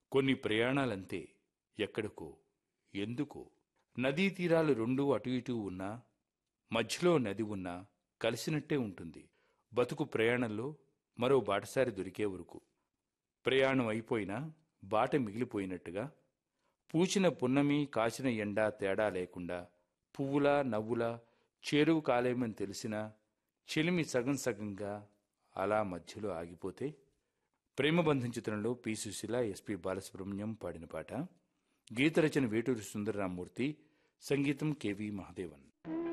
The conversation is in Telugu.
కొన్ని ప్రయాణాలంతే ఎక్కడికో ఎందుకో నదీ తీరాలు రెండూ అటు ఇటు ఉన్నా మధ్యలో నది ఉన్నా కలిసినట్టే ఉంటుంది బతుకు ప్రయాణంలో మరో బాటసారి దొరికే వరకు ప్రయాణం అయిపోయినా బాట మిగిలిపోయినట్టుగా పూచిన పున్నమి కాచిన ఎండ తేడా లేకుండా పువ్వులా నవ్వులా చేరువు కాలేమని తెలిసినా చెలిమి సగం సగంగా అలా మధ్యలో ఆగిపోతే ప్రేమబంధం చిత్రంలో పి సుశీల ఎస్పి బాలసుబ్రహ్మణ్యం పాడిన పాట గీత రచన వేటూరి సుందరరామూర్తి సంగీతం కెవి మహాదేవన్